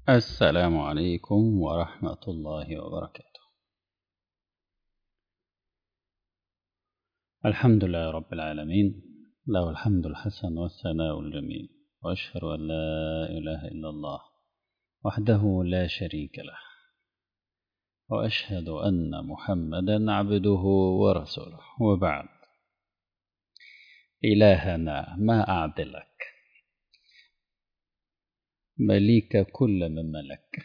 السلام عليكم ورحمة الله وبركاته الحمد لله رب العالمين له الحمد الحسن والثناء الجميل وأشهد أن لا إله إلا الله وحده لا شريك له وأشهد أن محمدا عبده ورسوله وبعد إلهنا ما أعدلك مليك كل من ملك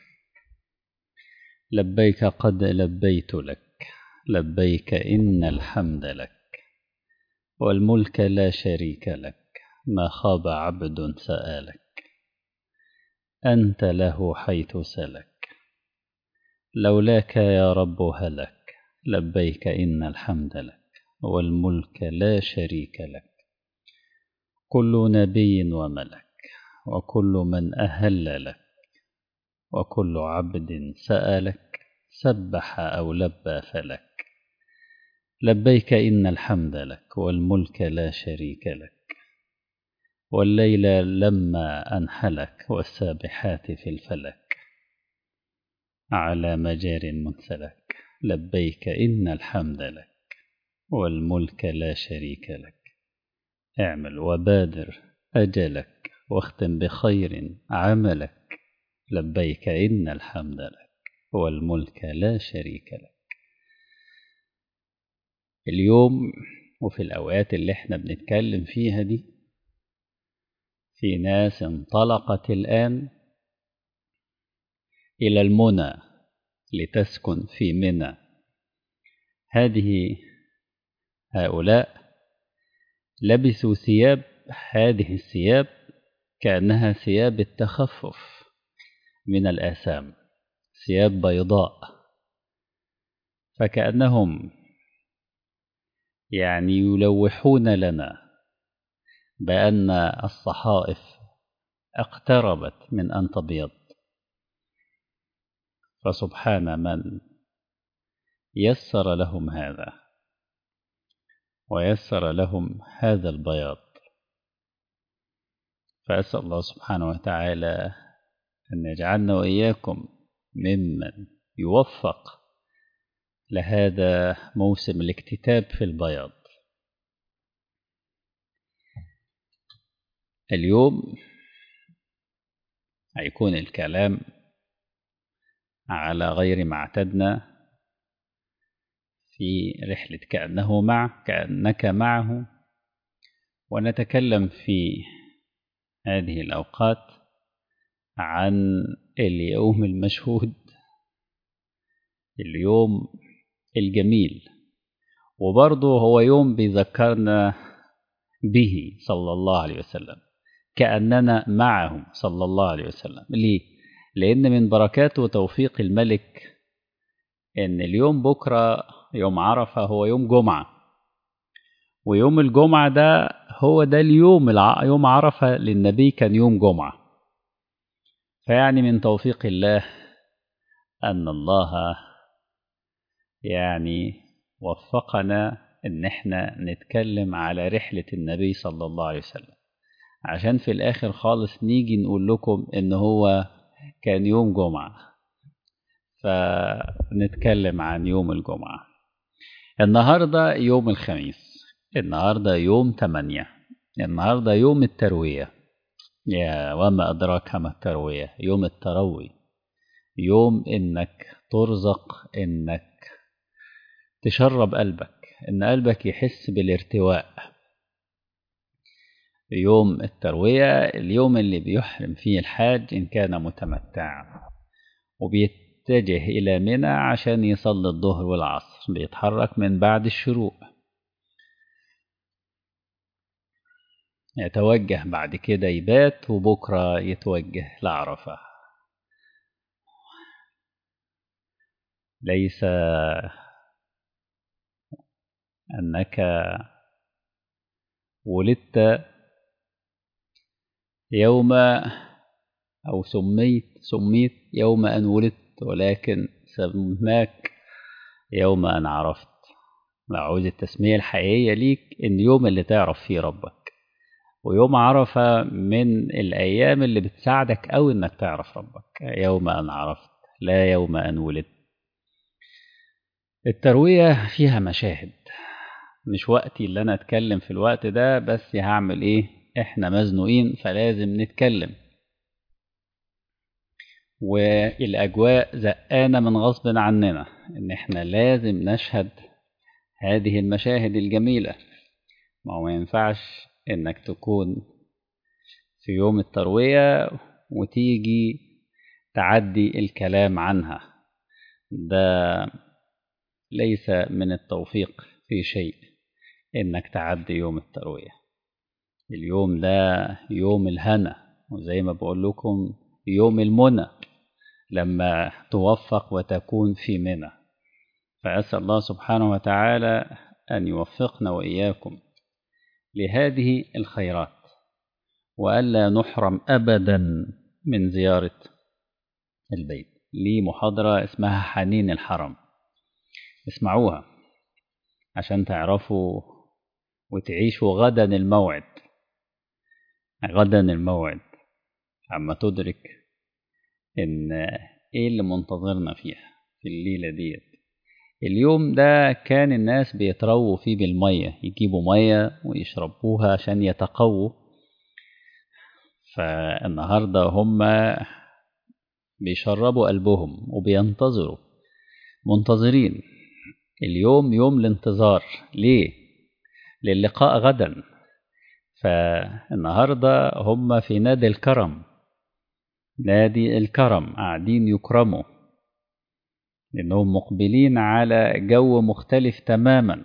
لبيك قد لبيت لك لبيك إن الحمد لك والملك لا شريك لك ما خاب عبد سآلك أنت له حيث سلك لولاك يا رب هلك لبيك إن الحمد لك والملك لا شريك لك كل نبي وملك وكل من أهل لك وكل عبد سألك سبح أو لبى فلك لبيك إن الحمد لك والملك لا شريك لك والليل لما أنحلك والسابحات في الفلك على مجار منسلك لبيك إن الحمد لك والملك لا شريك لك اعمل وبادر أجلك واختم بخير عملك لبيك إن الحمد لك والملك لا شريك لك اليوم وفي الأوقات اللي احنا بنتكلم فيها دي في ناس انطلقت الآن إلى المنى لتسكن في منى هذه هؤلاء لبسوا ثياب هذه الثياب كأنها ثياب التخفف من الآثام ثياب بيضاء فكأنهم يعني يلوحون لنا بأن الصحائف اقتربت من أن تبيض فسبحان من يسر لهم هذا ويسر لهم هذا البياض فأسأل الله سبحانه وتعالى أن يجعلنا وإياكم ممن يوفق لهذا موسم الاكتتاب في البياض اليوم هيكون الكلام على غير ما اعتدنا في رحلة كأنه مع كأنك معه ونتكلم في هذه الأوقات عن اليوم المشهود اليوم الجميل وبرضه هو يوم بيذكرنا به صلى الله عليه وسلم كأننا معه صلى الله عليه وسلم ليه؟ لأن من بركات وتوفيق الملك إن اليوم بكرة يوم عرفة هو يوم جمعة ويوم الجمعة ده هو ده اليوم الع... يوم عرفة للنبي كان يوم جمعة فيعني من توفيق الله أن الله يعني وفقنا إن إحنا نتكلم على رحلة النبي صلى الله عليه وسلم عشان في الآخر خالص نيجي نقول لكم إن هو كان يوم جمعة فنتكلم عن يوم الجمعة النهاردة يوم الخميس النهاردة يوم تمانية النهاردة يوم التروية يا وما أدراك ما التروية يوم التروي يوم إنك ترزق إنك تشرب قلبك إن قلبك يحس بالارتواء يوم التروية اليوم اللي بيحرم فيه الحاج إن كان متمتعا وبيتجه إلى منى عشان يصلي الظهر والعصر بيتحرك من بعد الشروق يتوجه بعد كده يبات وبكرة يتوجه لعرفة ليس أنك ولدت يوم أو سميت سميت يوم أن ولدت ولكن سماك يوم أن عرفت لو عاوز التسمية الحقيقية ليك إن يوم اللي تعرف فيه ربك ويوم عرفة من الأيام اللي بتساعدك أوي إنك تعرف ربك يوم أن عرفت لا يوم أن ولدت التروية فيها مشاهد مش وقتي اللي أنا أتكلم في الوقت ده بس هعمل إيه إحنا مزنوقين فلازم نتكلم والأجواء زقانة من غصب عننا إن إحنا لازم نشهد هذه المشاهد الجميلة ما هو ما ينفعش إنك تكون في يوم التروية وتيجي تعدي الكلام عنها ده ليس من التوفيق في شيء إنك تعدي يوم التروية اليوم ده يوم الهنا وزي ما بقول لكم يوم المنى لما توفق وتكون في منى فأسأل الله سبحانه وتعالى أن يوفقنا وإياكم لهذه الخيرات وألا نحرم أبدا من زيارة البيت لي محاضرة اسمها حنين الحرم اسمعوها عشان تعرفوا وتعيشوا غدا الموعد غدا الموعد عما تدرك ان ايه اللي منتظرنا فيها في الليلة ديت اليوم ده كان الناس بيترووا فيه بالمية يجيبوا مية ويشربوها عشان يتقووا فالنهاردة هم بيشربوا قلبهم وبينتظروا منتظرين اليوم يوم الانتظار ليه للقاء غدا فالنهاردة هم في نادي الكرم نادي الكرم قاعدين يكرموا لأنهم مقبلين على جو مختلف تماما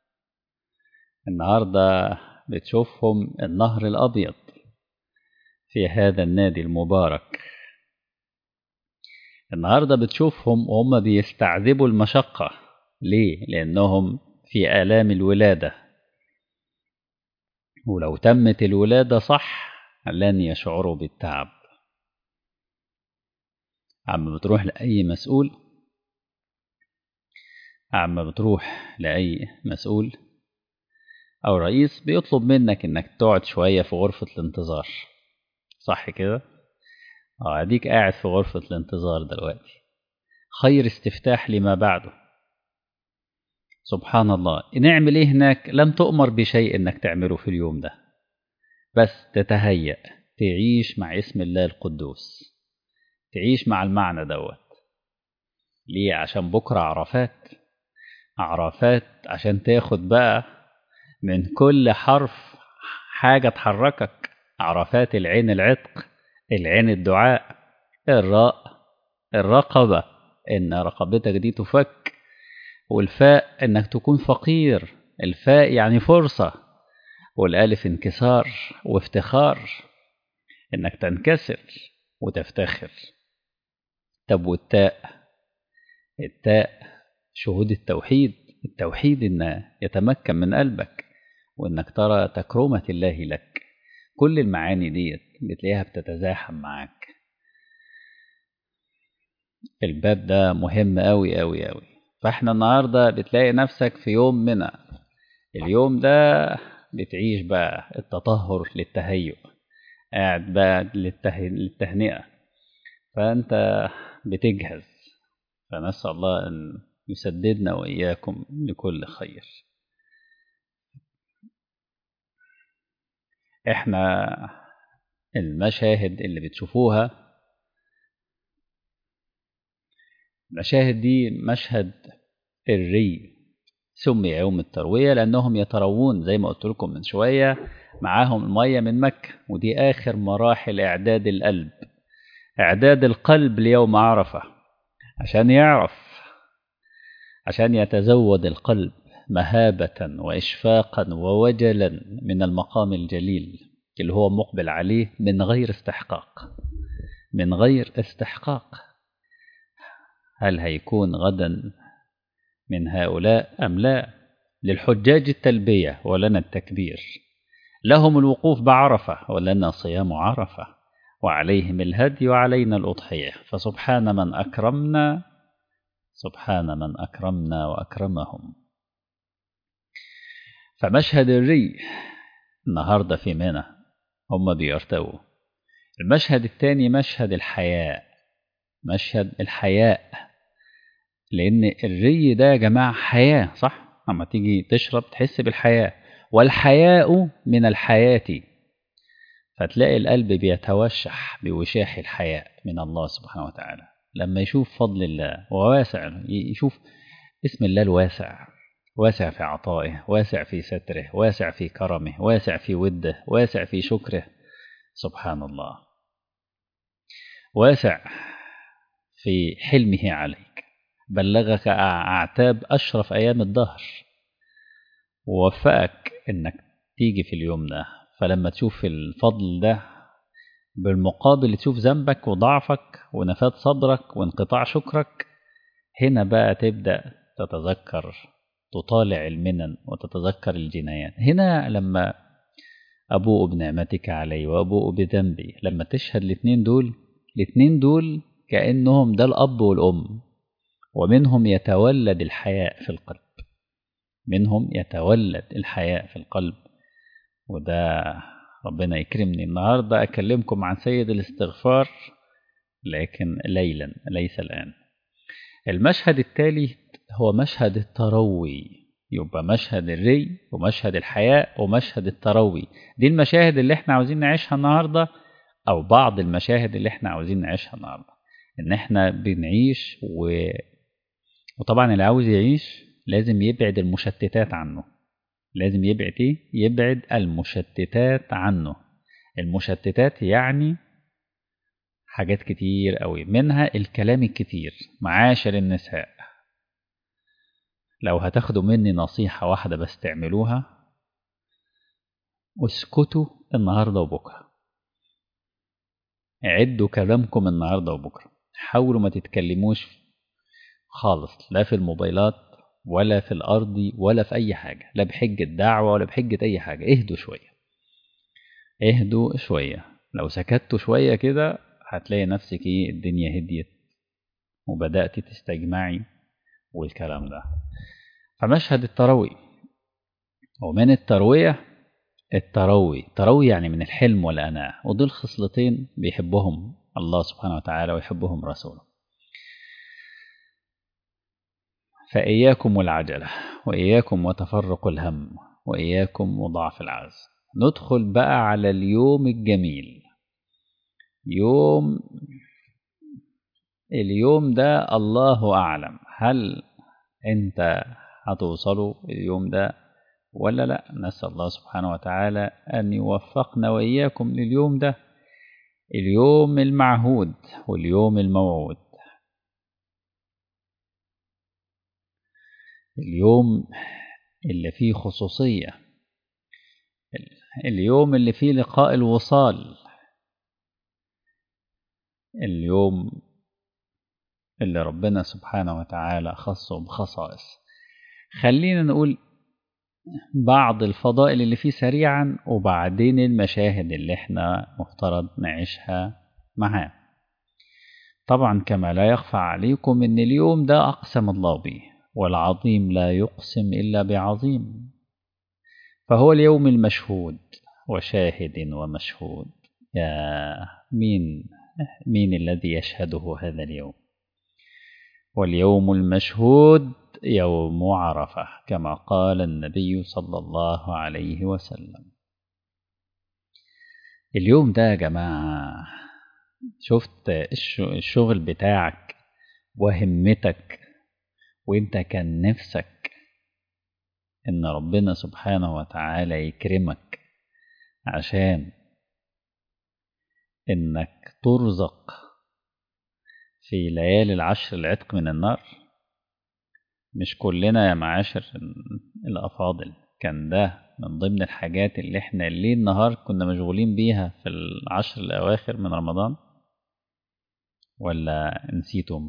النهاردة بتشوفهم النهر الأبيض في هذا النادي المبارك النهاردة بتشوفهم وهم بيستعذبوا المشقة ليه؟ لأنهم في آلام الولادة ولو تمت الولادة صح لن يشعروا بالتعب عم بتروح لأي مسؤول عم بتروح لأي مسؤول أو رئيس بيطلب منك إنك تقعد شوية في غرفة الانتظار صح كده؟ اه اديك قاعد في غرفة الانتظار دلوقتي خير استفتاح لما بعده سبحان الله نعمل ايه هناك لم تؤمر بشيء انك تعمله في اليوم ده بس تتهيأ تعيش مع اسم الله القدوس تعيش مع المعنى دوت ليه عشان بكرة عرفات عرفات عشان تاخد بقى من كل حرف حاجة تحركك عرفات العين العتق العين الدعاء الراء الرقبة إن رقبتك دي تفك والفاء إنك تكون فقير الفاء يعني فرصة والألف انكسار وافتخار إنك تنكسر وتفتخر طب والتاء التاء شهود التوحيد التوحيد إن يتمكن من قلبك وإنك ترى تكرمة الله لك كل المعاني ديت بتلاقيها بتتزاحم معاك الباب ده مهم أوي أوي أوي فاحنا النهاردة بتلاقي نفسك في يوم منى اليوم ده بتعيش بقى التطهر للتهيؤ قاعد بقى للته... للتهنئة فأنت بتجهز فنسأل الله أن يسددنا وإياكم لكل خير احنا المشاهد اللي بتشوفوها المشاهد دي مشهد الري سمي يوم التروية لأنهم يتروون زي ما قلت لكم من شوية معاهم المية من مكة ودي آخر مراحل إعداد القلب إعداد القلب ليوم عرفة عشان يعرف عشان يتزود القلب مهابة وإشفاقا ووجلا من المقام الجليل اللي هو مقبل عليه من غير استحقاق من غير استحقاق هل هيكون غدا من هؤلاء أم لا للحجاج التلبية ولنا التكبير لهم الوقوف بعرفة ولنا صيام عرفة وعليهم الهدي وعلينا الأضحية فسبحان من أكرمنا سبحان من أكرمنا وأكرمهم فمشهد الري النهاردة في منى هم بيرتووا المشهد الثاني مشهد الحياء مشهد الحياء لأن الري ده يا جماعة حياة صح؟ أما تيجي تشرب تحس بالحياة والحياء من الحياة فتلاقي القلب بيتوشح بوشاح الحياء من الله سبحانه وتعالى لما يشوف فضل الله وواسع يشوف اسم الله الواسع واسع في عطائه واسع في ستره واسع في كرمه واسع في وده واسع في شكره سبحان الله واسع في حلمه عليك بلغك أعتاب أشرف أيام الدهر ووفقك إنك تيجي في اليوم ده فلما تشوف الفضل ده بالمقابل تشوف ذنبك وضعفك ونفاد صبرك وانقطاع شكرك هنا بقى تبدأ تتذكر تطالع المنن وتتذكر الجنايات هنا لما أبوء بنعمتك علي وأبوء بذنبي لما تشهد الاثنين دول الاثنين دول كأنهم ده الأب والأم ومنهم يتولد الحياء في القلب منهم يتولد الحياء في القلب وده ربنا يكرمني النهاردة أكلمكم عن سيد الاستغفار لكن ليلا ليس الآن المشهد التالي هو مشهد التروي يبقى مشهد الري ومشهد الحياء ومشهد التروي دي المشاهد اللي احنا عاوزين نعيشها النهاردة أو بعض المشاهد اللي احنا عاوزين نعيشها النهاردة إن احنا بنعيش و... وطبعا اللي عاوز يعيش لازم يبعد المشتتات عنه لازم يبعد ايه يبعد المشتتات عنه المشتتات يعني حاجات كتير قوي منها الكلام الكتير معاشر النساء لو هتاخدوا مني نصيحة واحدة بس تعملوها اسكتوا النهاردة وبكرة عدوا كلامكم النهاردة وبكرة حاولوا ما تتكلموش خالص لا في الموبايلات ولا في الأرض ولا في أي حاجة لا بحجة دعوة ولا بحجة أي حاجة اهدوا شوية اهدوا شوية لو سكتوا شوية كده هتلاقي نفسك ايه الدنيا هديت وبدأت تستجمعي والكلام ده فمشهد التروي ومن التروية التروي تروي يعني من الحلم والأناة ودول خصلتين بيحبهم الله سبحانه وتعالى ويحبهم رسوله فإياكم والعجلة وإياكم وتفرق الهم وإياكم وضعف العز ندخل بقى على اليوم الجميل يوم اليوم ده الله أعلم هل أنت هتوصلوا اليوم ده ولا لا نسأل الله سبحانه وتعالى أن يوفقنا وإياكم لليوم ده اليوم المعهود واليوم الموعود اليوم اللي فيه خصوصية اليوم اللي فيه لقاء الوصال اليوم اللي ربنا سبحانه وتعالى خصه بخصائص خلينا نقول بعض الفضائل اللي فيه سريعا وبعدين المشاهد اللي احنا مفترض نعيشها معاه طبعا كما لا يخفى عليكم ان اليوم ده اقسم الله به والعظيم لا يقسم الا بعظيم فهو اليوم المشهود وشاهد ومشهود يا مين مين الذي يشهده هذا اليوم واليوم المشهود يوم عرفة كما قال النبي صلى الله عليه وسلم اليوم ده يا جماعة شفت الشغل بتاعك وهمتك وانت كان نفسك ان ربنا سبحانه وتعالى يكرمك عشان انك ترزق في ليالي العشر العتق من النار مش كلنا يا معاشر الأفاضل كان ده من ضمن الحاجات اللي احنا الليل نهار كنا مشغولين بيها في العشر الأواخر من رمضان ولا نسيتم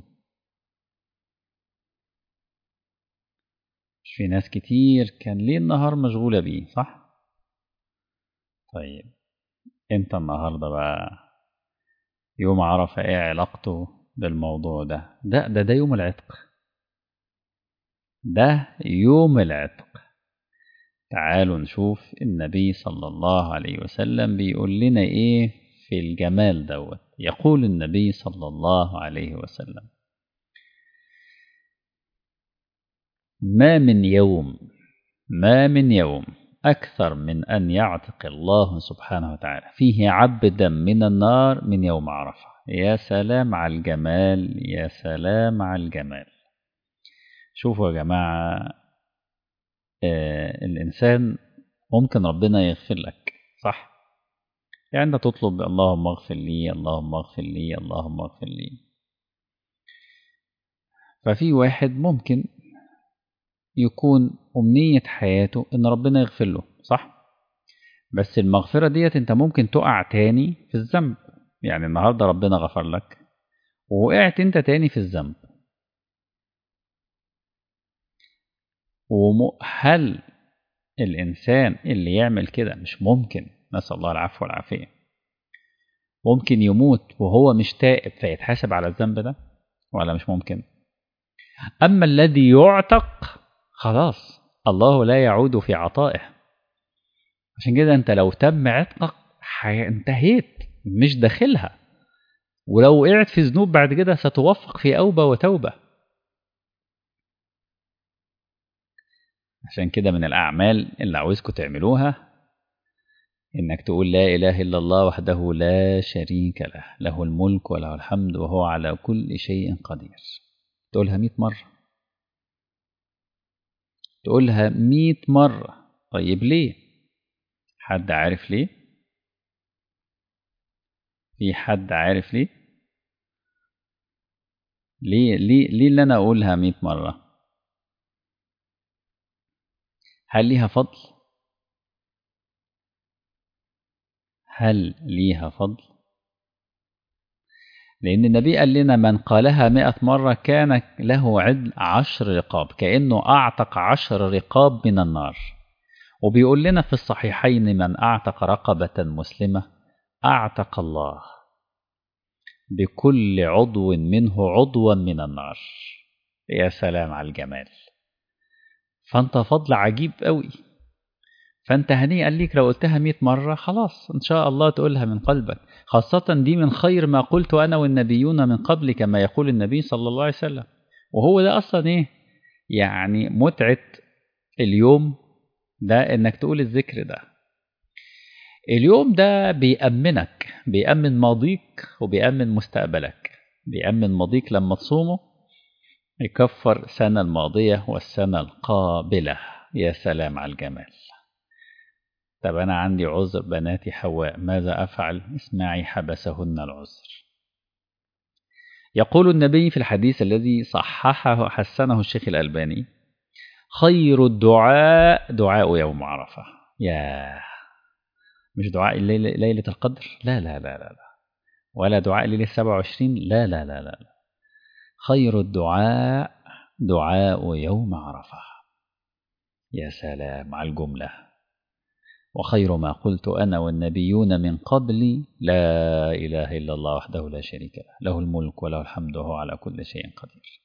مش في ناس كتير كان ليل نهار مشغولة بيه صح طيب انت النهاردة بقى يوم عرفة ايه علاقته بالموضوع ده ده ده, ده يوم العتق ده يوم العتق تعالوا نشوف النبي صلى الله عليه وسلم بيقول لنا ايه في الجمال دوت يقول النبي صلى الله عليه وسلم ما من يوم ما من يوم أكثر من أن يعتق الله سبحانه وتعالى فيه عبدا من النار من يوم عرفة يا سلام على الجمال يا سلام على الجمال شوفوا يا جماعة آه الإنسان ممكن ربنا يغفر لك صح يعني أنت تطلب اللهم اغفر لي اللهم اغفر لي اللهم اغفر لي ففي واحد ممكن يكون أمنية حياته إن ربنا يغفر له صح؟ بس المغفرة ديت أنت ممكن تقع تاني في الذنب يعني النهاردة ربنا غفر لك ووقعت أنت تاني في الذنب وهل الإنسان اللي يعمل كده مش ممكن نسأل الله العفو والعافية ممكن يموت وهو مش تائب فيتحاسب على الذنب ده ولا مش ممكن أما الذي يعتق خلاص الله لا يعود في عطائه عشان كده انت لو تم عتقك انتهيت مش داخلها ولو وقعت في ذنوب بعد كده ستوفق في أوبة وتوبة عشان كده من الأعمال اللي عاوزكم تعملوها إنك تقول لا إله إلا الله وحده لا شريك له له الملك وله الحمد وهو على كل شيء قدير تقولها مئة مرة تقولها مئة مرة طيب ليه حد عارف ليه في حد عارف ليه ليه ليه ليه اللي انا اقولها مئة مرة هل ليها فضل هل ليها فضل لأن النبي قال لنا من قالها مئة مرة كان له عدل عشر رقاب كأنه أعتق عشر رقاب من النار وبيقول لنا في الصحيحين من أعتق رقبة مسلمة أعتق الله بكل عضو منه عضوا من النار يا سلام على الجمال فأنت فضل عجيب قوي فأنت هنيئا ليك لو قلتها مئة مرة خلاص إن شاء الله تقولها من قلبك خاصة دي من خير ما قلت أنا والنبيون من قبل كما يقول النبي صلى الله عليه وسلم وهو ده أصلا إيه يعني متعة اليوم ده إنك تقول الذكر ده اليوم ده بيأمنك بيأمن ماضيك وبيأمن مستقبلك بيأمن ماضيك لما تصومه يكفر السنة الماضية والسنة القابلة يا سلام على الجمال طب أنا عندي عذر بناتي حواء ماذا أفعل اسمعي حبسهن العذر يقول النبي في الحديث الذي صححه حسنه الشيخ الألباني خير الدعاء دعاء يوم عرفة يا مش دعاء الليلة ليلة القدر لا لا لا لا, لا. ولا دعاء ليلة 27 لا لا لا لا خير الدعاء دعاء يوم عرفة يا سلام على الجملة وخير ما قلت أنا والنبيون من قبلي لا إله إلا الله وحده لا شريك له له الملك وله الحمد وهو على كل شيء قدير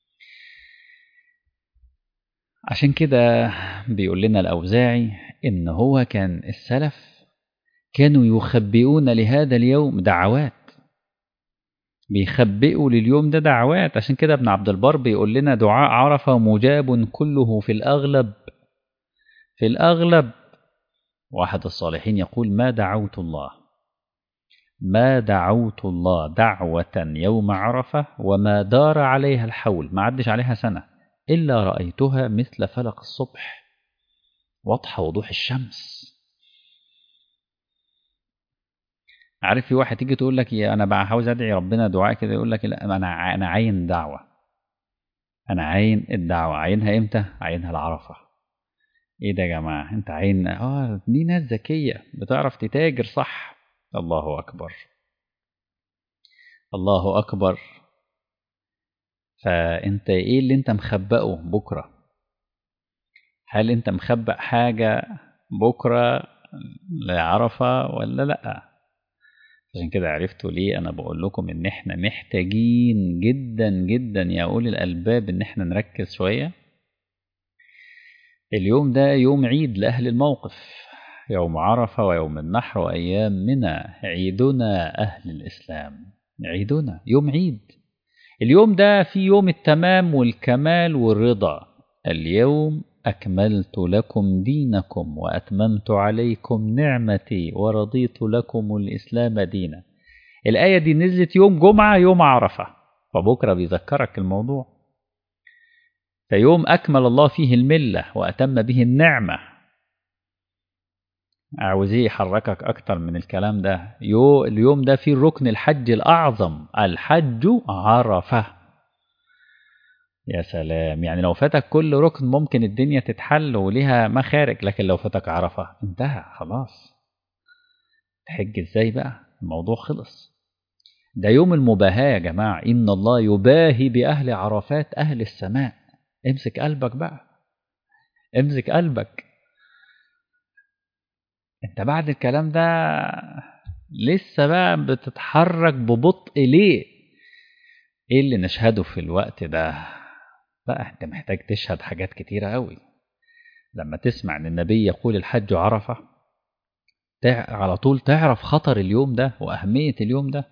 عشان كده بيقول لنا الأوزاعي إن هو كان السلف كانوا يخبئون لهذا اليوم دعوات بيخبئوا لليوم ده دعوات عشان كده ابن عبد البر بيقول لنا دعاء عرفة مجاب كله في الأغلب في الأغلب واحد الصالحين يقول ما دعوت الله ما دعوت الله دعوة يوم عرفة وما دار عليها الحول ما عدش عليها سنة إلا رأيتها مثل فلق الصبح واضحة وضوح الشمس عارف في واحد تيجي تقول لك يا انا بقى عاوز ادعي ربنا دعاء كده يقول لك لا انا انا عاين دعوه انا عاين الدعوه عاينها امتى عاينها العرفه ايه ده يا جماعه انت عاين اه دي ناس ذكيه بتعرف تتاجر صح الله اكبر الله اكبر فانت ايه اللي انت مخبئه بكره هل انت مخبأ حاجه بكره لعرفه ولا لا عشان كده عرفتوا ليه انا بقول لكم ان احنا محتاجين جدا جدا يا اولي الالباب ان احنا نركز شويه اليوم ده يوم عيد لأهل الموقف يوم عرفة ويوم النحر وأيام منى عيدنا أهل الإسلام عيدنا يوم عيد اليوم ده في يوم التمام والكمال والرضا اليوم أكملت لكم دينكم وأتممت عليكم نعمتي ورضيت لكم الإسلام دينا الآية دي نزلت يوم جمعة يوم عرفة فبكرة بيذكرك الموضوع فيوم أكمل الله فيه الملة وأتم به النعمة عاوز ايه يحركك أكتر من الكلام ده يو اليوم ده فيه ركن الحج الأعظم الحج عرفة يا سلام يعني لو فاتك كل ركن ممكن الدنيا تتحل وليها مخارج لكن لو فاتك عرفة انتهى خلاص تحج ازاي بقى الموضوع خلص ده يوم المباهاة يا جماعة إن الله يباهي بأهل عرفات أهل السماء امسك قلبك بقى امسك قلبك انت بعد الكلام ده لسه بقى بتتحرك ببطء ليه ايه اللي نشهده في الوقت ده لا انت محتاج تشهد حاجات كتيرة قوي لما تسمع ان النبي يقول الحج عرفة على طول تعرف خطر اليوم ده وأهمية اليوم ده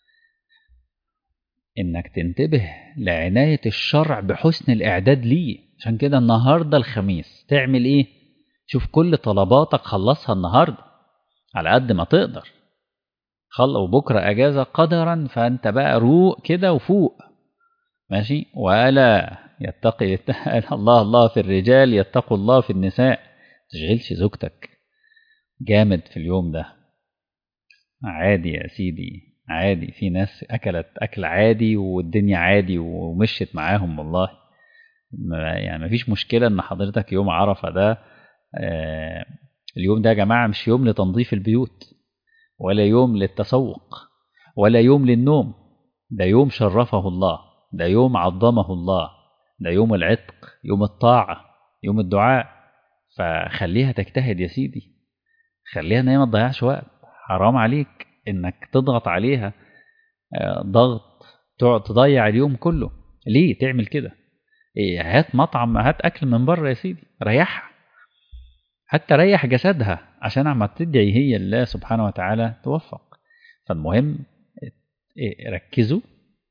انك تنتبه لعناية الشرع بحسن الإعداد ليه عشان كده النهاردة الخميس تعمل ايه شوف كل طلباتك خلصها النهاردة على قد ما تقدر خل وبكرة أجازة قدرا فأنت بقى روق كده وفوق ماشي وألا يتقي الله الله في الرجال يتقوا الله في النساء تشغلش زوجتك جامد في اليوم ده عادي يا سيدي عادي في ناس أكلت أكل عادي والدنيا عادي ومشيت معاهم والله يعني مفيش مشكلة إن حضرتك يوم عرفة ده آه اليوم ده يا جماعة مش يوم لتنظيف البيوت ولا يوم للتسوق ولا يوم للنوم ده يوم شرفه الله ده يوم عظمه الله ده يوم العتق يوم الطاعة يوم الدعاء فخليها تجتهد يا سيدي خليها ان هي ما تضيعش وقت حرام عليك انك تضغط عليها ضغط تقعد تضيع اليوم كله ليه تعمل كده إيه هات مطعم هات اكل من بره يا سيدي ريحها حتى ريح جسدها عشان عم تدعي هي الله سبحانه وتعالى توفق فالمهم إيه ركزوا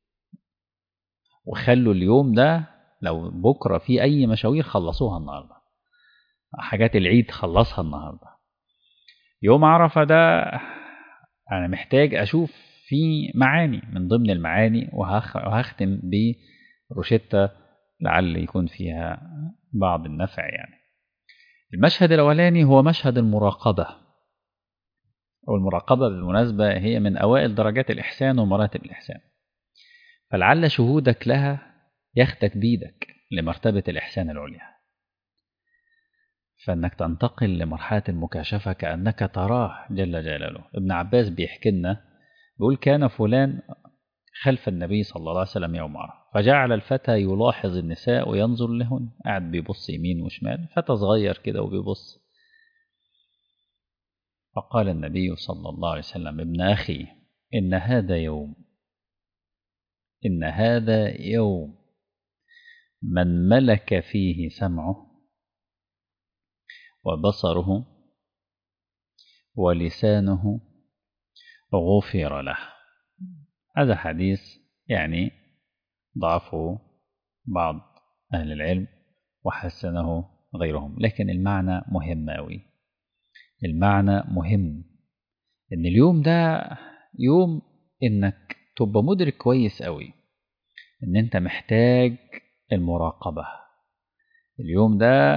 وخلوا اليوم ده لو بكره في اي مشاوير خلصوها النهارده حاجات العيد خلصها النهارده يوم عرفه ده انا محتاج اشوف في معاني من ضمن المعاني وهختم بروشتة لعل يكون فيها بعض النفع يعني المشهد الأولاني هو مشهد المراقبة والمراقبة بالمناسبة هي من أوائل درجات الإحسان ومراتب الإحسان فلعل شهودك لها ياخدك بيدك لمرتبة الإحسان العليا فانك تنتقل لمرحله المكاشفه كانك تراه جل جلاله ابن عباس بيحكي لنا بيقول كان فلان خلف النبي صلى الله عليه وسلم يوم عرفه فجعل الفتى يلاحظ النساء وينظر لهن قاعد بيبص يمين وشمال فتى صغير كده وبيبص فقال النبي صلى الله عليه وسلم ابن أخي إن هذا يوم إن هذا يوم من ملك فيه سمعه وبصره ولسانه غفر له هذا حديث يعني ضعفه بعض أهل العلم وحسنه غيرهم لكن المعنى مهم أوي المعنى مهم إن اليوم ده يوم إنك تبقى مدرك كويس أوي إن أنت محتاج المراقبة اليوم ده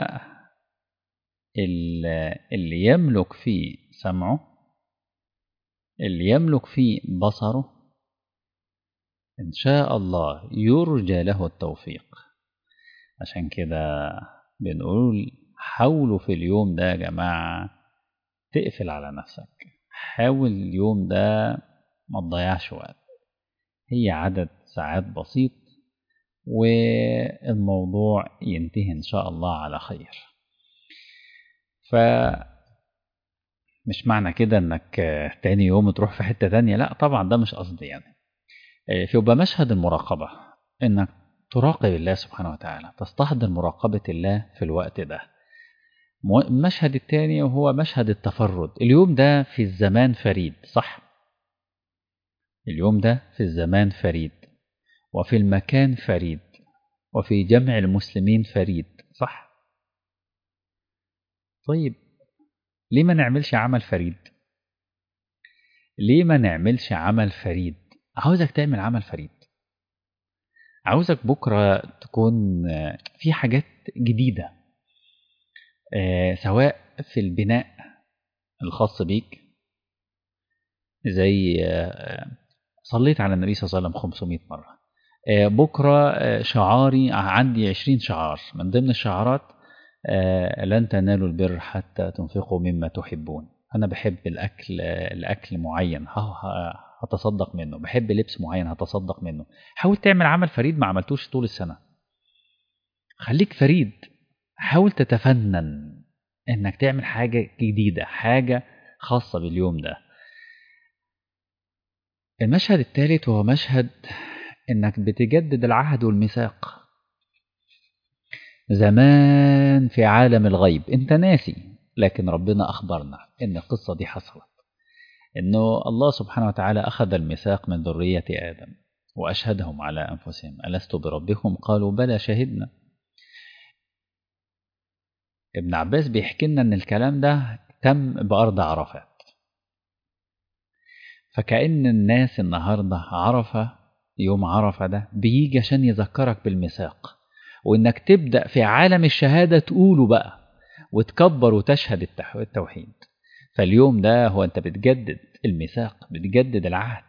اللي يملك فيه سمعه اللي يملك فيه بصره إن شاء الله يرجى له التوفيق عشان كده بنقول حاولوا في اليوم ده يا جماعة تقفل على نفسك حاول اليوم ده ما تضيعش وقت هي عدد ساعات بسيط والموضوع ينتهي إن شاء الله على خير ف مش معنى كده انك تاني يوم تروح في حتة تانية لا طبعا ده مش قصدي يعني فيبقى مشهد المراقبة انك تراقب الله سبحانه وتعالى تستحضر مراقبة الله في الوقت ده المشهد الثاني وهو مشهد التفرد اليوم ده في الزمان فريد صح اليوم ده في الزمان فريد وفي المكان فريد وفي جمع المسلمين فريد صح طيب ليه ما نعملش عمل فريد ليه ما نعملش عمل فريد عاوزك تعمل عمل فريد عاوزك بكرة تكون في حاجات جديدة سواء في البناء الخاص بيك زي صليت على النبي صلى الله عليه وسلم 500 مرة بكرة شعاري عندي 20 شعار من ضمن الشعارات لن تنالوا البر حتى تنفقوا مما تحبون أنا بحب الأكل الأكل معين هتصدق منه بحب لبس معين هتصدق منه حاول تعمل عمل فريد ما عملتوش طول السنة خليك فريد حاول تتفنن انك تعمل حاجة جديدة حاجة خاصة باليوم ده المشهد الثالث هو مشهد انك بتجدد العهد والميثاق زمان في عالم الغيب انت ناسي لكن ربنا اخبرنا ان القصة دي حصلت انه الله سبحانه وتعالى اخذ الميثاق من ذرية ادم واشهدهم على انفسهم الست بربكم قالوا بلى شهدنا ابن عباس بيحكي لنا ان الكلام ده تم بارض عرفات فكأن الناس النهارده عرفه يوم عرفه ده بيجي عشان يذكرك بالميثاق وانك تبدا في عالم الشهاده تقوله بقى وتكبر وتشهد التوحيد فاليوم ده هو انت بتجدد الميثاق بتجدد العهد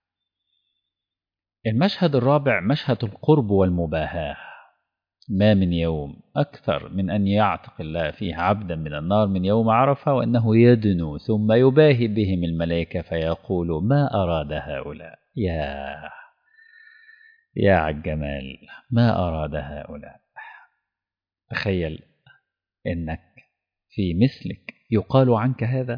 المشهد الرابع مشهد القرب والمباهاه ما من يوم أكثر من أن يعتق الله فيه عبدا من النار من يوم عرفة وأنه يدنو ثم يباهي بهم الملائكة فيقول ما أراد هؤلاء يا يا عالجمال ما أراد هؤلاء تخيل إنك في مثلك يقال عنك هذا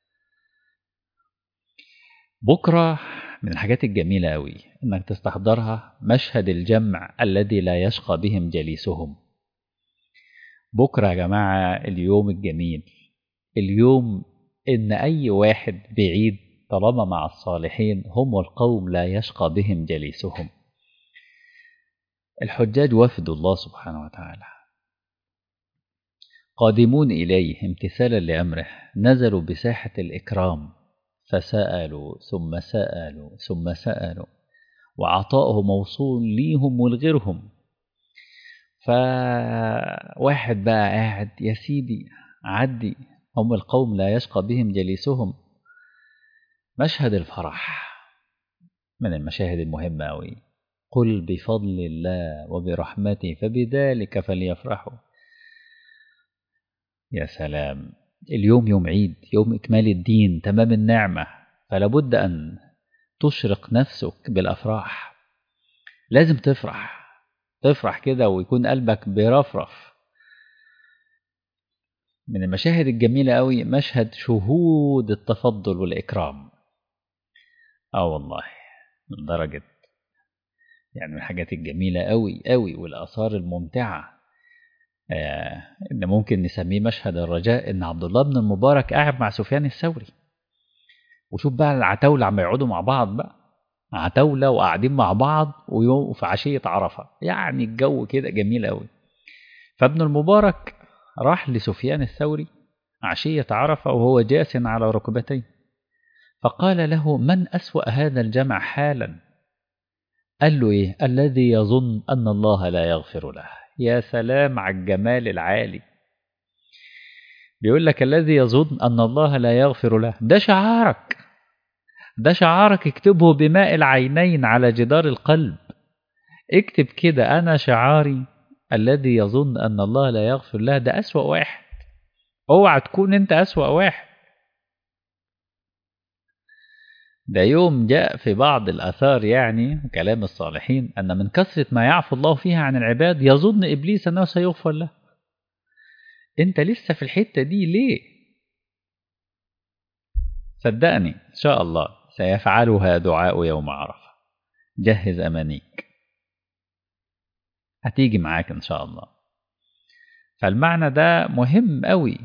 بكرة من الحاجات الجميلة أوي إنك تستحضرها مشهد الجمع الذي لا يشقى بهم جليسهم بكرة يا جماعة اليوم الجميل اليوم إن أي واحد بعيد طالما مع الصالحين هم القوم لا يشقى بهم جليسهم الحجاج وفد الله سبحانه وتعالى قادمون إليه امتثالا لأمره نزلوا بساحة الإكرام فسألوا ثم سألوا ثم سألوا وعطاؤه موصول ليهم ولغيرهم فواحد بقى قاعد يا سيدي عدي هم القوم لا يشقى بهم جليسهم مشهد الفرح من المشاهد المهمة أوي قل بفضل الله وبرحمته فبذلك فليفرحوا يا سلام اليوم يوم عيد يوم إكمال الدين تمام النعمة فلا بد أن تشرق نفسك بالأفراح لازم تفرح تفرح كده ويكون قلبك بيرفرف من المشاهد الجميلة قوي مشهد شهود التفضل والإكرام آه والله من درجة يعني من الحاجات الجميلة قوي قوي والآثار الممتعة آه إن ممكن نسميه مشهد الرجاء إن عبد الله بن المبارك قاعد مع سفيان الثوري وشوف بقى العتاولة عم يقعدوا مع بعض بقى عتاولة وقاعدين مع بعض ويوم في عشية عرفة يعني الجو كده جميل قوي فابن المبارك راح لسفيان الثوري عشية عرفة وهو جاس على ركبتيه فقال له من أسوأ هذا الجمع حالا قال له إيه الذي يظن أن الله لا يغفر له يا سلام على الجمال العالي بيقول لك الذي يظن أن الله لا يغفر له ده شعارك ده شعارك اكتبه بماء العينين على جدار القلب اكتب كده أنا شعاري الذي يظن أن الله لا يغفر له ده أسوأ واحد اوعى تكون انت أسوأ واحد ده يوم جاء في بعض الآثار يعني كلام الصالحين أن من كثرة ما يعفو الله فيها عن العباد يظن إبليس أنه سيغفر له أنت لسه في الحتة دي ليه صدقني إن شاء الله سيفعلها دعاء يوم عرفة جهز أمانيك هتيجي معاك إن شاء الله فالمعنى ده مهم قوي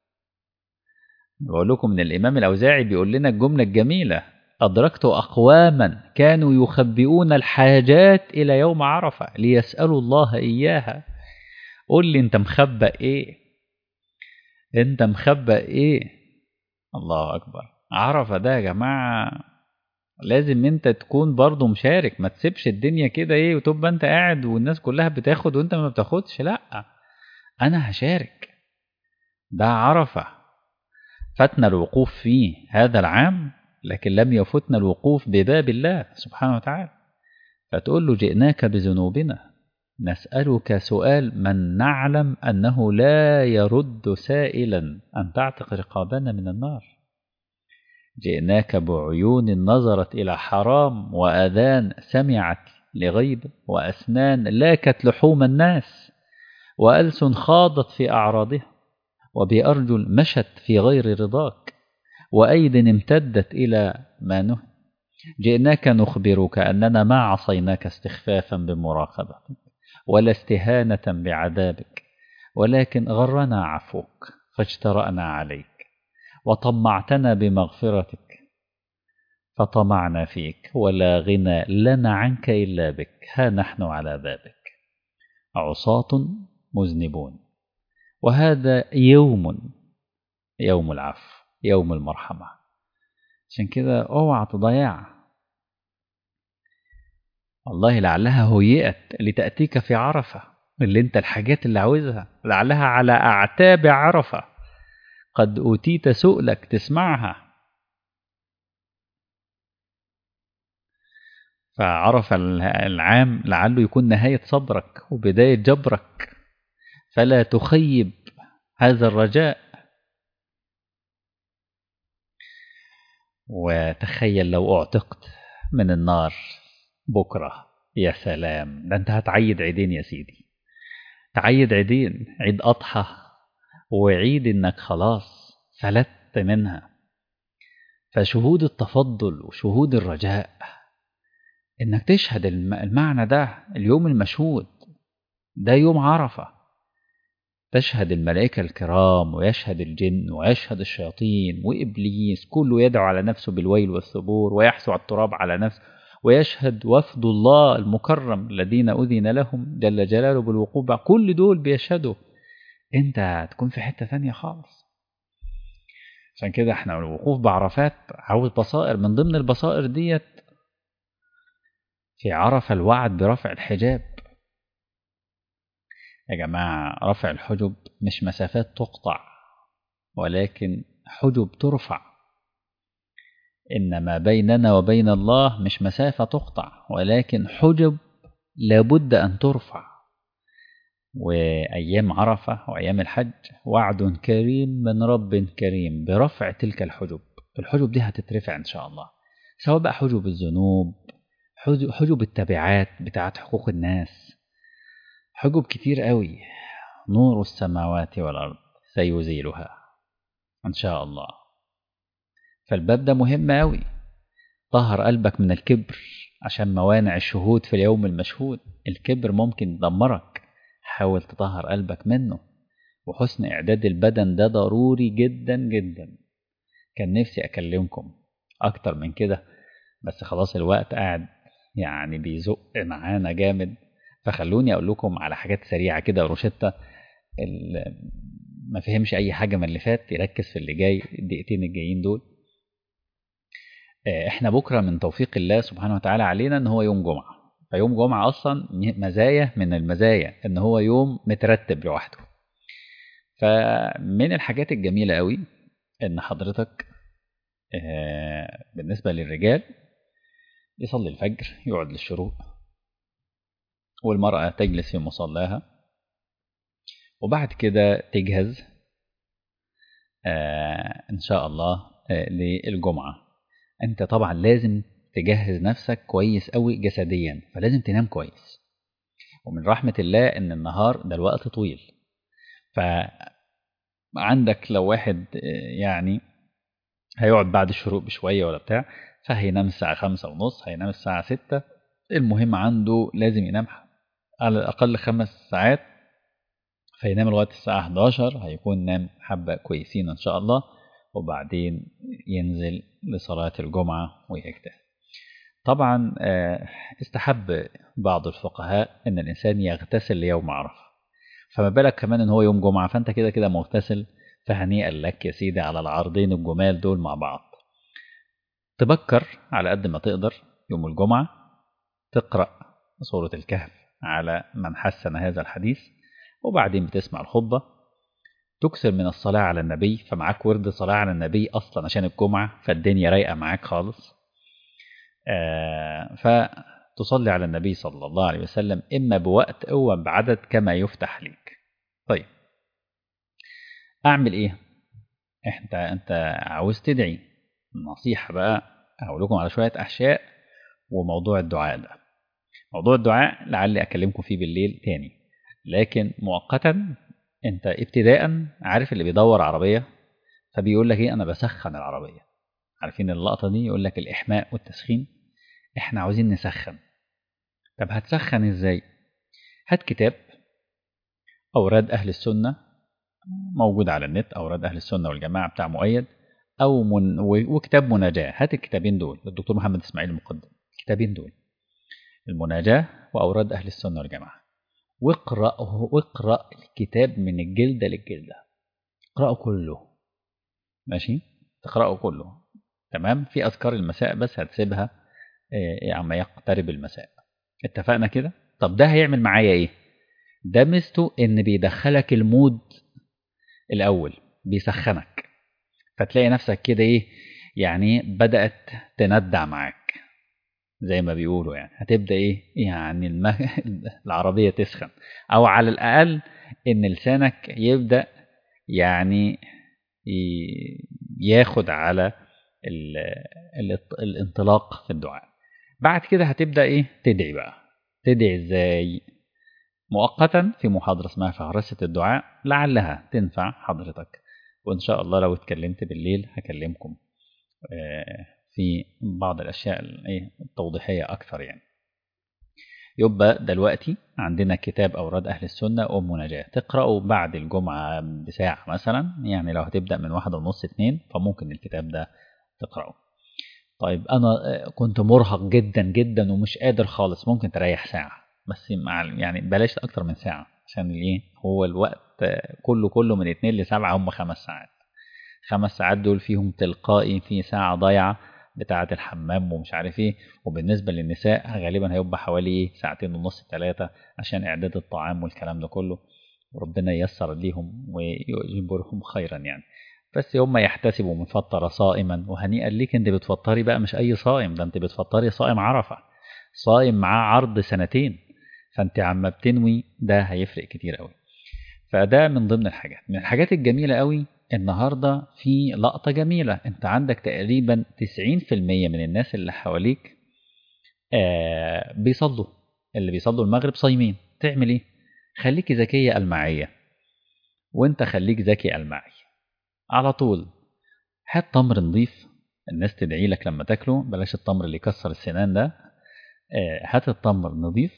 بقول لكم ان الامام الاوزاعي بيقول لنا الجمله الجميله ادركت اقواما كانوا يخبئون الحاجات الى يوم عرفه ليسالوا الله اياها قول لي انت مخبأ ايه انت مخبأ ايه الله اكبر عرفه ده يا جماعه لازم انت تكون برضه مشارك ما تسيبش الدنيا كده ايه وتبقى انت قاعد والناس كلها بتاخد وانت ما بتاخدش لا انا هشارك ده عرفه فاتنا الوقوف فيه هذا العام لكن لم يفتنا الوقوف بباب الله سبحانه وتعالى فتقول له جئناك بذنوبنا نسألك سؤال من نعلم أنه لا يرد سائلا أن تعتق رقابنا من النار جئناك بعيون نظرت إلى حرام وأذان سمعت لغيب وأسنان لاكت لحوم الناس وألسن خاضت في أعراضها وبأرجل مشت في غير رضاك وأيد امتدت إلى ما نهي جئناك نخبرك أننا ما عصيناك استخفافا بمراقبتك ولا استهانة بعذابك ولكن غرنا عفوك فاجترأنا عليك وطمعتنا بمغفرتك فطمعنا فيك ولا غنى لنا عنك إلا بك ها نحن على بابك عصاة مذنبون وهذا يوم يوم العفو يوم المرحمة عشان كده اوعى تضيع والله لعلها هيئت لتأتيك في عرفة اللي انت الحاجات اللي عاوزها لعلها على أعتاب عرفة قد أوتيت سؤلك تسمعها فعرف العام لعله يكون نهاية صبرك وبداية جبرك فلا تخيب هذا الرجاء وتخيل لو اعتقت من النار بكرة يا سلام ده انت هتعيد عيدين يا سيدي تعيد عيدين عيد أضحى وعيد انك خلاص فلت منها فشهود التفضل وشهود الرجاء انك تشهد المعنى ده اليوم المشهود ده يوم عرفه تشهد الملائكة الكرام ويشهد الجن ويشهد الشياطين وإبليس كله يدعو على نفسه بالويل والثبور ويحثو على التراب على نفسه ويشهد وفد الله المكرم الذين أذن لهم جل جلاله بالوقوف كل دول بيشهدوا انت هتكون في حتة ثانية خالص عشان كده احنا الوقوف بعرفات عاوز بصائر من ضمن البصائر ديت في عرف الوعد برفع الحجاب يا جماعة رفع الحجب مش مسافات تقطع ولكن حجب ترفع إن ما بيننا وبين الله مش مسافة تقطع ولكن حجب لابد أن ترفع وأيام عرفة وأيام الحج وعد كريم من رب كريم برفع تلك الحجب الحجب دي هتترفع إن شاء الله سواء بقى حجب الذنوب حجب التبعات بتاعت حقوق الناس حجب كتير قوي نور السماوات والأرض سيزيلها إن شاء الله فالباب ده مهم قوي طهر قلبك من الكبر عشان موانع الشهود في اليوم المشهود الكبر ممكن يدمرك حاول تطهر قلبك منه وحسن إعداد البدن ده ضروري جدا جدا كان نفسي أكلمكم أكتر من كده بس خلاص الوقت قاعد يعني بيزق معانا جامد فخلوني اقول لكم على حاجات سريعه كده روشته ما فهمش اي حاجه من اللي فات يركز في اللي جاي الدقيقتين الجايين دول احنا بكره من توفيق الله سبحانه وتعالى علينا ان هو يوم جمعه فيوم جمعه اصلا مزايا من المزايا ان هو يوم مترتب لوحده فمن الحاجات الجميله قوي ان حضرتك بالنسبه للرجال يصلي الفجر يقعد للشروق والمرأة تجلس في مصلاها وبعد كده تجهز آه إن شاء الله آه للجمعة أنت طبعا لازم تجهز نفسك كويس قوي جسديا فلازم تنام كويس ومن رحمة الله إن النهار ده الوقت طويل فعندك لو واحد يعني هيقعد بعد الشروق بشوية ولا بتاع فهينام الساعة خمسة ونص هينام الساعة ستة المهم عنده لازم ينام على الأقل خمس ساعات فينام لغاية الساعة 11 هيكون نام حبة كويسين إن شاء الله وبعدين ينزل لصلاة الجمعة ويجتهد طبعا استحب بعض الفقهاء ان الانسان يغتسل ليوم عرفه فما بالك كمان ان هو يوم جمعه فانت كده كده مغتسل فهنيئا لك يا سيدي على العرضين الجمال دول مع بعض تبكر على قد ما تقدر يوم الجمعه تقرا سوره الكهف على من حسن هذا الحديث وبعدين بتسمع الخطبه تكثر من الصلاه على النبي فمعاك ورد صلاه على النبي اصلا عشان الجمعه فالدنيا رايقه معاك خالص آه فتصلي على النبي صلى الله عليه وسلم إما بوقت أو بعدد كما يفتح لك طيب أعمل إيه أنت أنت عاوز تدعي نصيحة بقى أقول لكم على شوية أحشاء وموضوع الدعاء ده موضوع الدعاء لعلي أكلمكم فيه بالليل تاني لكن مؤقتا أنت ابتداء عارف اللي بيدور عربية فبيقول لك إيه أنا بسخن العربية عارفين اللقطة دي يقول لك الإحماء والتسخين احنا عاوزين نسخن طب هتسخن ازاي هات كتاب أوراد أهل السنة موجود على النت أوراد أهل السنة والجماعة بتاع مؤيد أو من وكتاب مناجاة هات الكتابين دول للدكتور محمد إسماعيل المقدم الكتابين دول المناجاة وأوراد أهل السنة والجماعة واقرأه واقرأ الكتاب من الجلدة للجلدة اقرأه كله ماشي تقرأه كله تمام في أذكار المساء بس هتسيبها عما يقترب المساء اتفقنا كده طب ده هيعمل معايا ايه ده ميزته ان بيدخلك المود الاول بيسخنك فتلاقي نفسك كده ايه يعني بدأت تندع معاك زي ما بيقولوا يعني هتبدأ ايه يعني المه... العربية تسخن او على الاقل ان لسانك يبدأ يعني ياخد على ال... الانطلاق في الدعاء بعد كده هتبدأ ايه تدعي بقى تدعي ازاي مؤقتا في محاضرة اسمها فهرسة الدعاء لعلها تنفع حضرتك وإن شاء الله لو اتكلمت بالليل هكلمكم في بعض الأشياء التوضيحية أكثر يعني يبقى دلوقتي عندنا كتاب أوراد أهل السنة أم مناجاة تقرأه بعد الجمعة بساعة مثلا يعني لو هتبدأ من واحدة ونص اتنين فممكن الكتاب ده تقرأه طيب أنا كنت مرهق جدا جدا ومش قادر خالص ممكن تريح ساعة بس مع يعني بلاش أكتر من ساعة عشان ايه هو الوقت كله كله من اتنين لسبعة هم خمس ساعات خمس ساعات دول فيهم تلقائي في ساعة ضايعة بتاعة الحمام ومش عارف ايه وبالنسبة للنساء غالبا هيبقى حوالي ايه ساعتين ونص ثلاثة عشان إعداد الطعام والكلام ده كله وربنا ييسر ليهم ويجبرهم خيرا يعني بس هم يحتسبوا من فطر صائما وهنيئا ليك انت بتفطري بقى مش اي صائم ده انت بتفطري صائم عرفة صائم معاه عرض سنتين فانت عما بتنوي ده هيفرق كتير قوي فده من ضمن الحاجات من الحاجات الجميلة قوي النهاردة في لقطة جميلة انت عندك تقريبا 90% من الناس اللي حواليك آه بيصلوا اللي بيصلوا المغرب صايمين تعمل ايه خليكي ذكية المعية وانت خليك ذكي المعي على طول هات تمر نضيف الناس تدعي لك لما تاكله بلاش التمر اللي يكسر السنان ده آه هات التمر نضيف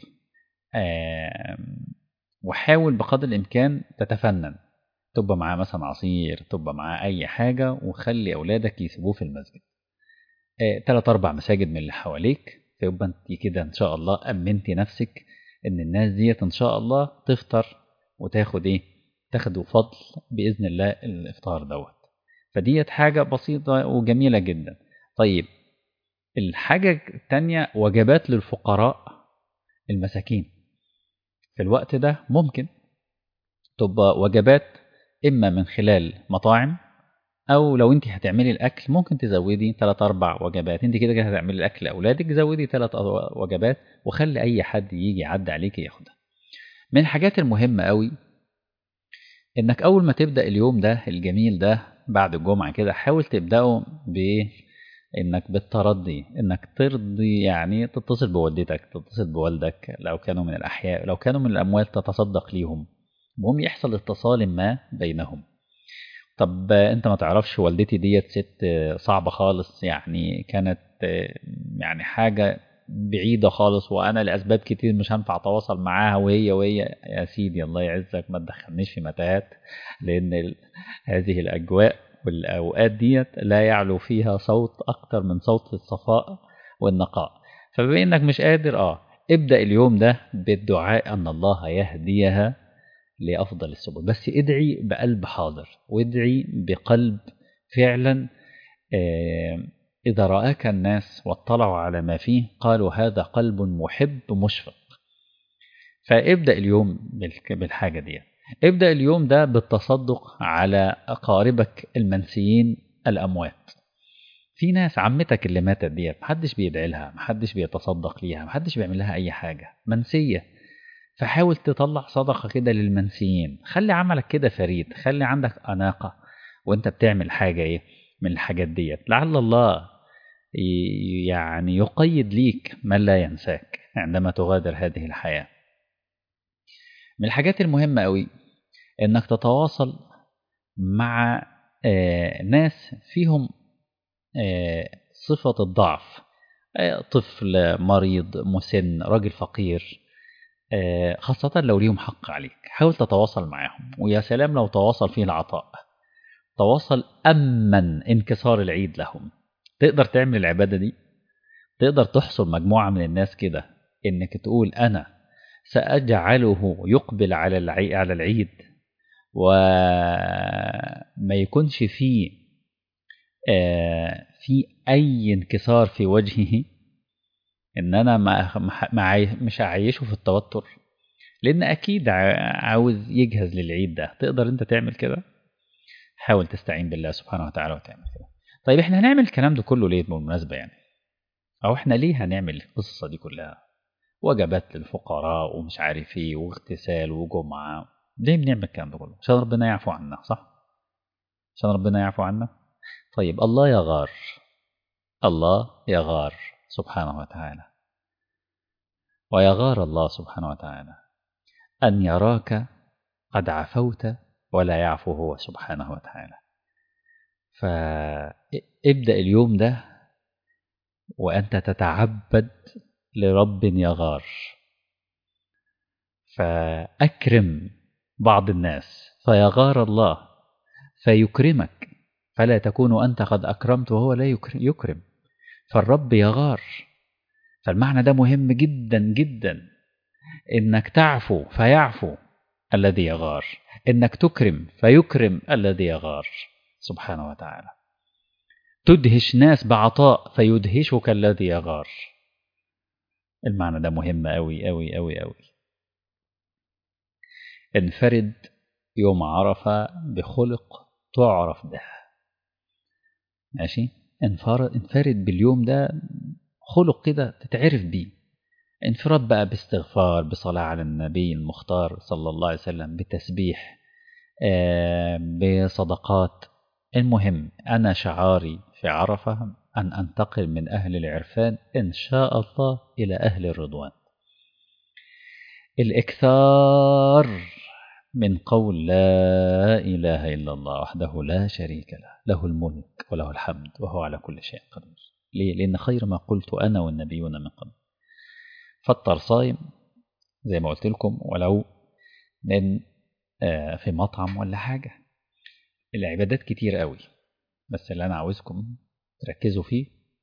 آه وحاول بقدر الامكان تتفنن تبقى معاه مثلا عصير تبقى معاه اي حاجه وخلي اولادك يسيبوه في المسجد آه، تلات اربع مساجد من اللي حواليك فيبقى انت كده ان شاء الله امنتي نفسك ان الناس ديت ان شاء الله تفطر وتاخد ايه تاخدوا فضل باذن الله الافطار دوت فديت حاجه بسيطه وجميله جدا طيب الحاجه التانية وجبات للفقراء المساكين في الوقت ده ممكن تبقى وجبات إما من خلال مطاعم أو لو أنت هتعملي الأكل ممكن تزودي 3 أربع وجبات أنت كده كده هتعملي الأكل لأولادك زودي 3 وجبات وخلي أي حد يجي يعدي عليك ياخدها من الحاجات المهمة قوي إنك أول ما تبدأ اليوم ده الجميل ده بعد الجمعة كده حاول تبدأه ب انك بالترضي انك ترضي يعني تتصل بوالدتك تتصل بوالدك لو كانوا من الاحياء لو كانوا من الاموات تتصدق ليهم المهم يحصل اتصال ما بينهم طب انت ما تعرفش والدتي ديت ست صعبة خالص يعني كانت يعني حاجة بعيدة خالص وأنا لأسباب كتير مش هنفع أتواصل معاها وهي وهي يا سيدي الله يعزك ما تدخلنيش في متاهات لأن ال- هذه الأجواء والأوقات ديت لا يعلو فيها صوت أكتر من صوت الصفاء والنقاء فبما إنك مش قادر آه ابدأ اليوم ده بالدعاء أن الله يهديها لأفضل السبل بس ادعي بقلب حاضر وادعي بقلب فعلا آه، إذا رآك الناس واطلعوا على ما فيه قالوا هذا قلب محب مشفق فابدأ اليوم بالك- بالحاجة دي ابدأ اليوم ده بالتصدق على أقاربك المنسيين الأموات في ناس عمتك اللي ماتت ديت محدش بيدعي لها محدش بيتصدق ليها محدش بيعمل لها أي حاجة منسية فحاول تطلع صدقة كده للمنسيين خلي عملك كده فريد خلي عندك أناقة وانت بتعمل حاجة ايه من الحاجات ديت لعل الله ي- يعني يقيد ليك من لا ينساك عندما تغادر هذه الحياة من الحاجات المهمة قوي انك تتواصل مع آه، ناس فيهم آه، صفة الضعف آه، طفل مريض مسن راجل فقير آه، خاصة لو ليهم حق عليك حاول تتواصل معهم ويا سلام لو تواصل فيه العطاء تواصل أمن انكسار العيد لهم تقدر تعمل العبادة دي تقدر تحصل مجموعة من الناس كده إنك تقول أنا سأجعله يقبل على العي- على العيد وما يكونش فيه آه، في أي انكسار في وجهه إن أنا ما ما- ما عاي- مش هعيشه في التوتر لأن أكيد ع- عاوز يجهز للعيد ده تقدر أنت تعمل كده حاول تستعين بالله سبحانه وتعالى وتعمل كده طيب احنا هنعمل الكلام ده كله ليه بالمناسبة يعني أو احنا ليه هنعمل القصة دي كلها وجبات للفقراء ومش عارف ايه واغتسال وجمعة ليه بنعمل الكلام ده كله عشان ربنا يعفو عنا صح عشان ربنا يعفو عنا طيب الله يغار الله يغار سبحانه وتعالى ويغار الله سبحانه وتعالى أن يراك قد عفوت ولا يعفو هو سبحانه وتعالى فابدأ اليوم ده وأنت تتعبد لرب يغار فأكرم بعض الناس فيغار الله فيكرمك فلا تكون أنت قد أكرمت وهو لا يكر- يكرم فالرب يغار فالمعنى ده مهم جدا جدا إنك تعفو فيعفو الذي يغار إنك تكرم فيكرم الذي يغار سبحانه وتعالى تدهش ناس بعطاء فيدهشك الذي يغار المعنى ده مهم أوي أوي أوي أوي انفرد يوم عرفة بخلق تعرف به ماشي انفرد, انفرد باليوم ده خلق كده تتعرف بيه انفراد بقى باستغفار بصلاة على النبي المختار صلى الله عليه وسلم بتسبيح آه، بصدقات المهم أنا شعاري في عرفة أن أنتقل من أهل العرفان إن شاء الله إلى أهل الرضوان الإكثار من قول لا إله إلا الله وحده لا شريك له له الملك وله الحمد وهو على كل شيء قدير ليه؟ لأن خير ما قلت أنا والنبيون من قبل فطر صايم زي ما قلت لكم ولو من آه، في مطعم ولا حاجة العبادات كتير قوي بس اللي أنا عاوزكم تركزوا فيه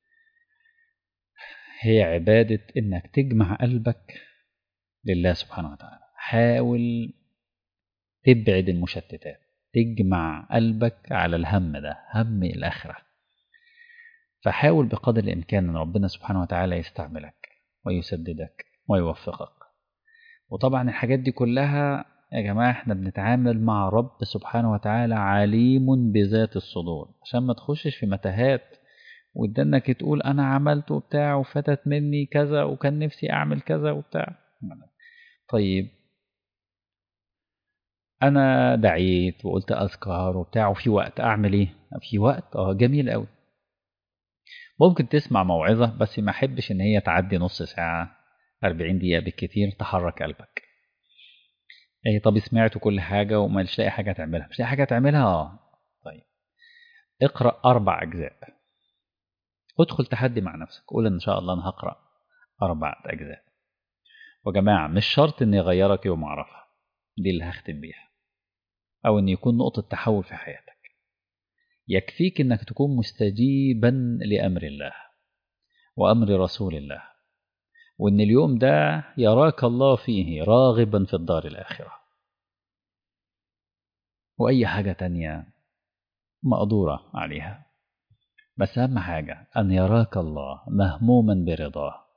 هي عبادة إنك تجمع قلبك لله سبحانه وتعالى حاول تبعد المشتتات تجمع قلبك على الهم ده هم الآخرة فحاول بقدر الإمكان أن ربنا سبحانه وتعالى يستعملك ويسددك ويوفقك وطبعا الحاجات دي كلها يا جماعة احنا بنتعامل مع رب سبحانه وتعالى عليم بذات الصدور عشان ما تخشش في متاهات وتدنك تقول انا عملت وبتاع وفاتت مني كذا وكان نفسي اعمل كذا وبتاع طيب انا دعيت وقلت اذكار وبتاع وفي وقت اعمل ايه في وقت اه جميل قوي ممكن تسمع موعظة بس ما احبش ان هي تعدي نص ساعة 40 دقيقة بالكتير تحرك قلبك ايه طب سمعت كل حاجة ومش لاقي حاجة تعملها مش لاقي حاجة تعملها اه طيب اقرأ أربع أجزاء ادخل تحدي مع نفسك قول إن شاء الله أنا هقرأ أربعة أجزاء وجماعة مش شرط إن يغيرك يوم عرفة دي اللي هختم بيها أو إن يكون نقطة تحول في حياتك يكفيك إنك تكون مستجيبا لأمر الله وأمر رسول الله وإن اليوم ده يراك الله فيه راغبا في الدار الآخرة وأي حاجة تانية مقدورة عليها بس أهم حاجة أن يراك الله مهموما برضاه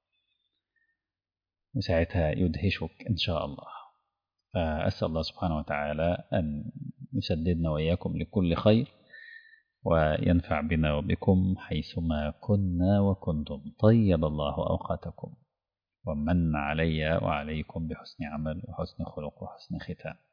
وساعتها يدهشك إن شاء الله فأسأل الله سبحانه وتعالى أن يسددنا وإياكم لكل خير وينفع بنا وبكم حيثما كنا وكنتم طيب الله أوقاتكم ومن علي وعليكم بحسن عمل وحسن خلق وحسن ختام